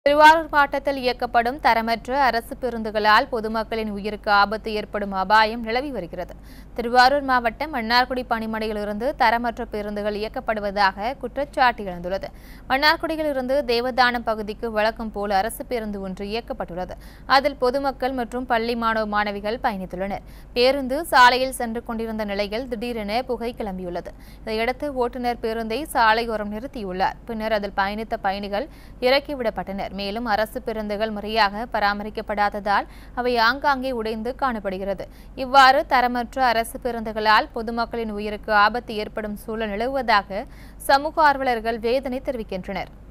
திருவாரூர் மாவட்டத்தில் இயக்கப்படும் தரமற்ற அரசு பேருந்துகளால் பொதுமக்களின் உயிருக்கு ஆபத்து ஏற்படும் அபாயம் நிலவி வருகிறது திருவாரூர் மாவட்டம் மன்னார்குடி பணிமனையிலிருந்து தரமற்ற பேருந்துகள் இயக்கப்படுவதாக குற்றச்சாட்டு எழுந்துள்ளது மன்னார்குடியிலிருந்து தேவதானம் பகுதிக்கு வழக்கம் போல் அரசு பேருந்து ஒன்று இயக்கப்பட்டுள்ளது அதில் பொதுமக்கள் மற்றும் பள்ளி மாணவ மாணவிகள் பயணித்துள்ளனர் பேருந்து சாலையில் சென்று கொண்டிருந்த நிலையில் திடீரென புகை கிளம்பியுள்ளது இதையடுத்து ஓட்டுநர் பேருந்தை சாலையோரம் நிறுத்தியுள்ளார் பின்னர் அதில் பயணித்த பயணிகள் இறக்கிவிடப்பட்டனர் மேலும் அரசு பேருந்துகள் முறையாக பராமரிக்கப்படாததால் அவை ஆங்காங்கே உடைந்து காணப்படுகிறது இவ்வாறு தரமற்ற அரசு பேருந்துகளால் பொதுமக்களின் உயிருக்கு ஆபத்து ஏற்படும் சூழல் நிலவுவதாக சமூக ஆர்வலர்கள் வேதனை தெரிவிக்கின்றனர்